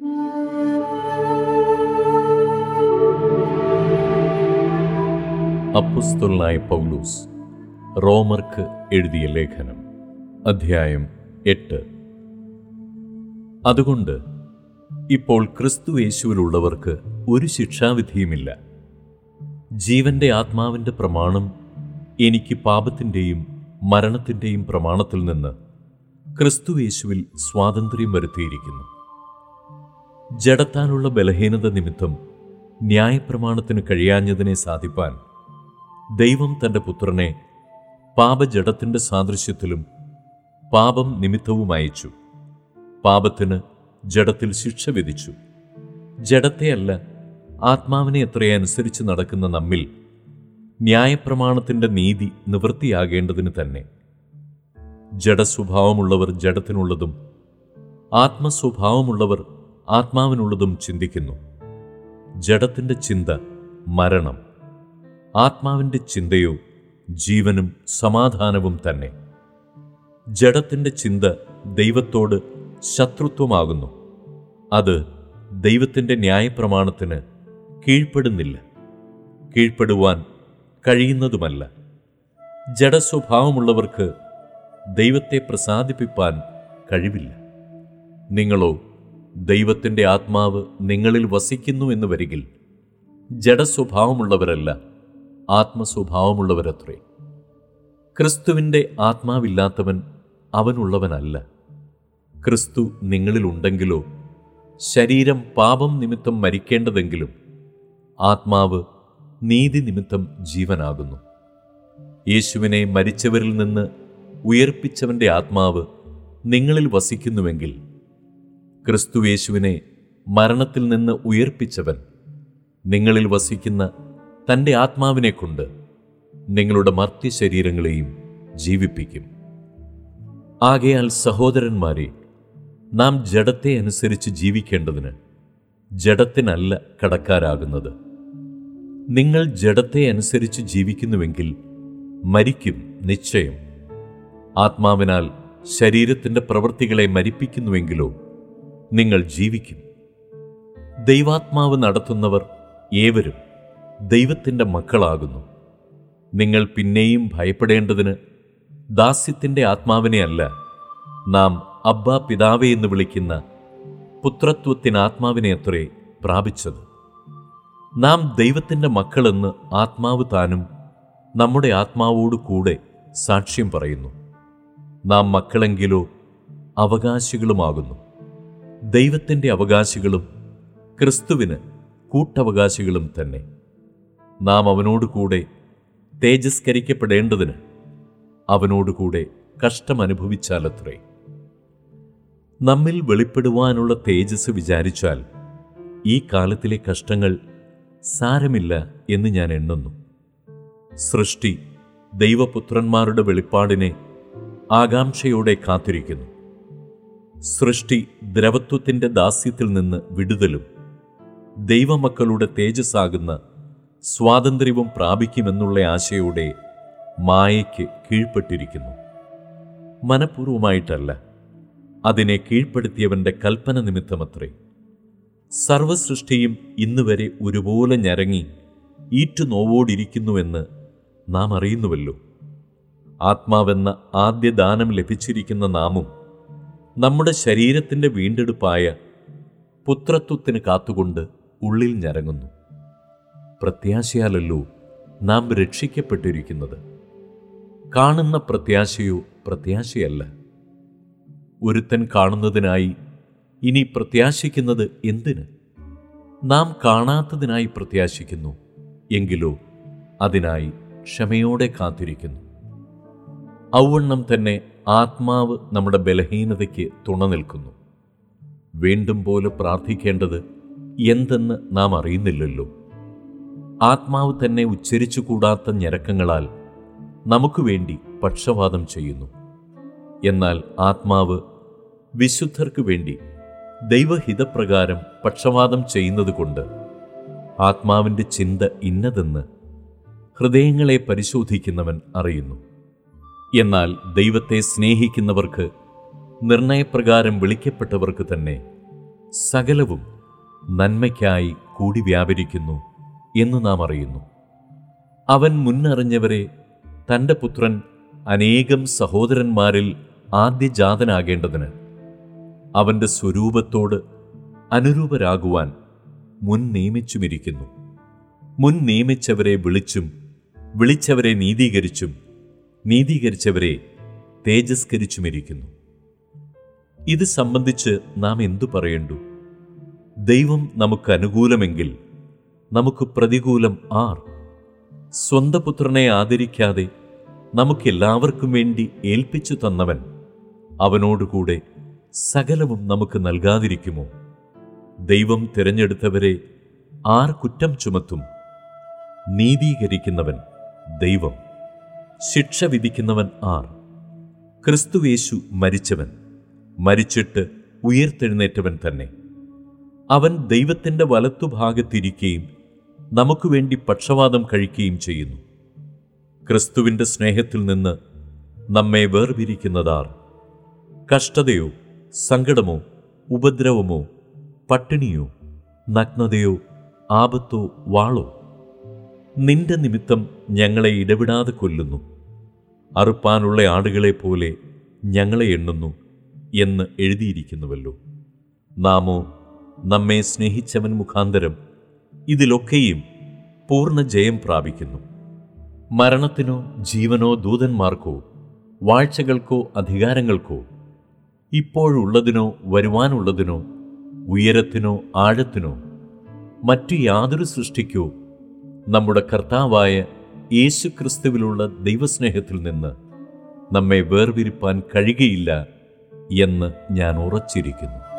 അപ്പുസ്തലനായ പൗലൂസ് റോമർക്ക് എഴുതിയ ലേഖനം അധ്യായം എട്ട് അതുകൊണ്ട് ഇപ്പോൾ ക്രിസ്തു യേശുവിലുള്ളവർക്ക് ഒരു ശിക്ഷാവിധിയുമില്ല ജീവന്റെ ആത്മാവിന്റെ പ്രമാണം എനിക്ക് പാപത്തിൻ്റെയും മരണത്തിൻ്റെയും പ്രമാണത്തിൽ നിന്ന് ക്രിസ്തു യേശുവിൽ സ്വാതന്ത്ര്യം വരുത്തിയിരിക്കുന്നു ജഡത്താനുള്ള ബലഹീനത നിമിത്തം ന്യായപ്രമാണത്തിന് കഴിയാഞ്ഞതിനെ സാധിപ്പാൻ ദൈവം തൻ്റെ പുത്രനെ പാപജഡത്തിൻ്റെ സാദൃശ്യത്തിലും പാപം നിമിത്തവും അയച്ചു പാപത്തിന് ജഡത്തിൽ ശിക്ഷ വിധിച്ചു ജഡത്തെയല്ല ആത്മാവിനെ എത്രയെ അനുസരിച്ച് നടക്കുന്ന നമ്മിൽ ന്യായപ്രമാണത്തിൻ്റെ നീതി നിവൃത്തിയാകേണ്ടതിന് തന്നെ ജഡസ്വഭാവമുള്ളവർ ജഡത്തിനുള്ളതും ആത്മസ്വഭാവമുള്ളവർ ആത്മാവിനുള്ളതും ചിന്തിക്കുന്നു ജഡത്തിൻ്റെ ചിന്ത മരണം ആത്മാവിൻ്റെ ചിന്തയോ ജീവനും സമാധാനവും തന്നെ ജഡത്തിൻ്റെ ചിന്ത ദൈവത്തോട് ശത്രുത്വമാകുന്നു അത് ദൈവത്തിൻ്റെ ന്യായപ്രമാണത്തിന് കീഴ്പ്പെടുന്നില്ല കീഴ്പ്പെടുവാൻ കഴിയുന്നതുമല്ല ജഡസ്വഭാവമുള്ളവർക്ക് ദൈവത്തെ പ്രസാദിപ്പിപ്പാൻ കഴിവില്ല നിങ്ങളോ ദൈവത്തിൻ്റെ ആത്മാവ് നിങ്ങളിൽ വസിക്കുന്നു എന്ന് വരികിൽ ജഡസ്വഭാവമുള്ളവരല്ല ആത്മസ്വഭാവമുള്ളവരത്രേ ക്രിസ്തുവിൻ്റെ ആത്മാവില്ലാത്തവൻ അവനുള്ളവനല്ല ക്രിസ്തു നിങ്ങളിലുണ്ടെങ്കിലോ ശരീരം പാപം നിമിത്തം മരിക്കേണ്ടതെങ്കിലും ആത്മാവ് നീതി നിമിത്തം ജീവനാകുന്നു യേശുവിനെ മരിച്ചവരിൽ നിന്ന് ഉയർപ്പിച്ചവൻ്റെ ആത്മാവ് നിങ്ങളിൽ വസിക്കുന്നുവെങ്കിൽ ക്രിസ്തു യേശുവിനെ മരണത്തിൽ നിന്ന് ഉയർപ്പിച്ചവൻ നിങ്ങളിൽ വസിക്കുന്ന തൻ്റെ ആത്മാവിനെ കൊണ്ട് നിങ്ങളുടെ മർത്യ ശരീരങ്ങളെയും ജീവിപ്പിക്കും ആകയാൽ സഹോദരന്മാരെ നാം ജഡത്തെ അനുസരിച്ച് ജീവിക്കേണ്ടതിന് ജഡത്തിനല്ല കടക്കാരാകുന്നത് നിങ്ങൾ ജഡത്തെ അനുസരിച്ച് ജീവിക്കുന്നുവെങ്കിൽ മരിക്കും നിശ്ചയം ആത്മാവിനാൽ ശരീരത്തിൻ്റെ പ്രവൃത്തികളെ മരിപ്പിക്കുന്നുവെങ്കിലോ നിങ്ങൾ ജീവിക്കും ദൈവാത്മാവ് നടത്തുന്നവർ ഏവരും ദൈവത്തിൻ്റെ മക്കളാകുന്നു നിങ്ങൾ പിന്നെയും ഭയപ്പെടേണ്ടതിന് ദാസ്യത്തിൻ്റെ ആത്മാവിനെ അല്ല നാം അബ്ബ പിതാവേ എന്ന് വിളിക്കുന്ന പുത്രത്വത്തിന് ആത്മാവിനെ അത്രേ പ്രാപിച്ചത് നാം ദൈവത്തിൻ്റെ മക്കളെന്ന് ആത്മാവ് താനും നമ്മുടെ ആത്മാവോട് കൂടെ സാക്ഷ്യം പറയുന്നു നാം മക്കളെങ്കിലോ അവകാശികളുമാകുന്നു ദൈവത്തിൻ്റെ അവകാശികളും ക്രിസ്തുവിന് കൂട്ടവകാശികളും തന്നെ നാം അവനോട് കൂടെ തേജസ്കരിക്കപ്പെടേണ്ടതിന് അവനോടുകൂടെ കഷ്ടമനുഭവിച്ചാലത്രേ നമ്മിൽ വെളിപ്പെടുവാനുള്ള തേജസ് വിചാരിച്ചാൽ ഈ കാലത്തിലെ കഷ്ടങ്ങൾ സാരമില്ല എന്ന് ഞാൻ എണ്ണുന്നു സൃഷ്ടി ദൈവപുത്രന്മാരുടെ വെളിപ്പാടിനെ ആകാംക്ഷയോടെ കാത്തിരിക്കുന്നു സൃഷ്ടി ദ്രവത്വത്തിൻ്റെ ദാസ്യത്തിൽ നിന്ന് വിടുതലും ദൈവമക്കളുടെ തേജസ്സാകുന്ന സ്വാതന്ത്ര്യവും പ്രാപിക്കുമെന്നുള്ള ആശയോടെ മായയ്ക്ക് കീഴ്പ്പെട്ടിരിക്കുന്നു മനഃപൂർവമായിട്ടല്ല അതിനെ കീഴ്പ്പെടുത്തിയവന്റെ കൽപ്പന നിമിത്തമത്രേ സർവസൃഷ്ടിയും ഇന്നുവരെ ഒരുപോലെ ഞരങ്ങി ഈറ്റുനോവോടിരിക്കുന്നുവെന്ന് നാം അറിയുന്നുവല്ലോ ആത്മാവെന്ന ആദ്യ ദാനം ലഭിച്ചിരിക്കുന്ന നാമും നമ്മുടെ ശരീരത്തിൻ്റെ വീണ്ടെടുപ്പായ പുത്രത്വത്തിന് കാത്തുകൊണ്ട് ഉള്ളിൽ ഞരങ്ങുന്നു പ്രത്യാശയാലല്ലോ നാം രക്ഷിക്കപ്പെട്ടിരിക്കുന്നത് കാണുന്ന പ്രത്യാശയോ പ്രത്യാശയല്ല ഒരുത്തൻ കാണുന്നതിനായി ഇനി പ്രത്യാശിക്കുന്നത് എന്തിന് നാം കാണാത്തതിനായി പ്രത്യാശിക്കുന്നു എങ്കിലോ അതിനായി ക്ഷമയോടെ കാത്തിരിക്കുന്നു ഔവണ്ണം തന്നെ ആത്മാവ് നമ്മുടെ ബലഹീനതയ്ക്ക് തുണ നിൽക്കുന്നു വീണ്ടും പോലെ പ്രാർത്ഥിക്കേണ്ടത് എന്തെന്ന് നാം അറിയുന്നില്ലല്ലോ ആത്മാവ് തന്നെ ഉച്ചരിച്ചുകൂടാത്ത ഞരക്കങ്ങളാൽ നമുക്ക് വേണ്ടി പക്ഷവാദം ചെയ്യുന്നു എന്നാൽ ആത്മാവ് വിശുദ്ധർക്ക് വേണ്ടി ദൈവഹിതപ്രകാരം പക്ഷവാദം ചെയ്യുന്നതുകൊണ്ട് ആത്മാവിൻ്റെ ചിന്ത ഇന്നതെന്ന് ഹൃദയങ്ങളെ പരിശോധിക്കുന്നവൻ അറിയുന്നു എന്നാൽ ദൈവത്തെ സ്നേഹിക്കുന്നവർക്ക് നിർണയപ്രകാരം വിളിക്കപ്പെട്ടവർക്ക് തന്നെ സകലവും നന്മയ്ക്കായി കൂടി വ്യാപരിക്കുന്നു എന്ന് നാം അറിയുന്നു അവൻ മുന്നറിഞ്ഞവരെ തൻ്റെ പുത്രൻ അനേകം സഹോദരന്മാരിൽ ആദ്യജാതനാകേണ്ടതിന് അവൻ്റെ സ്വരൂപത്തോട് അനുരൂപരാകുവാൻ മുൻ നിയമിച്ചുമിരിക്കുന്നു മുൻ നിയമിച്ചവരെ വിളിച്ചും വിളിച്ചവരെ നീതീകരിച്ചും നീതീകരിച്ചവരെ തേജസ്കരിച്ചുമിരിക്കുന്നു ഇത് സംബന്ധിച്ച് നാം എന്തു പറയണ്ടു ദൈവം നമുക്ക് അനുകൂലമെങ്കിൽ നമുക്ക് പ്രതികൂലം ആർ സ്വന്തം പുത്രനെ ആദരിക്കാതെ നമുക്കെല്ലാവർക്കും വേണ്ടി ഏൽപ്പിച്ചു തന്നവൻ അവനോടുകൂടെ സകലവും നമുക്ക് നൽകാതിരിക്കുമോ ദൈവം തിരഞ്ഞെടുത്തവരെ ആർ കുറ്റം ചുമത്തും നീതീകരിക്കുന്നവൻ ദൈവം ശിക്ഷ വിധിക്കുന്നവൻ ആർ ക്രിസ്തുവേശു മരിച്ചവൻ മരിച്ചിട്ട് ഉയർത്തെഴുന്നേറ്റവൻ തന്നെ അവൻ ദൈവത്തിൻ്റെ വലത്തുഭാഗത്തിരിക്കുകയും നമുക്ക് വേണ്ടി പക്ഷവാതം കഴിക്കുകയും ചെയ്യുന്നു ക്രിസ്തുവിൻ്റെ സ്നേഹത്തിൽ നിന്ന് നമ്മെ വേർപിരിക്കുന്നതാർ കഷ്ടതയോ സങ്കടമോ ഉപദ്രവമോ പട്ടിണിയോ നഗ്നതയോ ആപത്തോ വാളോ നിന്റെ നിമിത്തം ഞങ്ങളെ ഇടവിടാതെ കൊല്ലുന്നു അറുപ്പാനുള്ള ആടുകളെ പോലെ ഞങ്ങളെ എണ്ണുന്നു എന്ന് എഴുതിയിരിക്കുന്നുവല്ലോ നാമോ നമ്മെ സ്നേഹിച്ചവൻ മുഖാന്തരം ഇതിലൊക്കെയും പൂർണ്ണ ജയം പ്രാപിക്കുന്നു മരണത്തിനോ ജീവനോ ദൂതന്മാർക്കോ വാഴ്ചകൾക്കോ അധികാരങ്ങൾക്കോ ഇപ്പോഴുള്ളതിനോ വരുവാനുള്ളതിനോ ഉയരത്തിനോ ആഴത്തിനോ മറ്റു യാതൊരു സൃഷ്ടിക്കോ നമ്മുടെ കർത്താവായ യേശു ക്രിസ്തുവിലുള്ള ദൈവസ്നേഹത്തിൽ നിന്ന് നമ്മെ വേർപിരിപ്പാൻ കഴിയുകയില്ല എന്ന് ഞാൻ ഉറച്ചിരിക്കുന്നു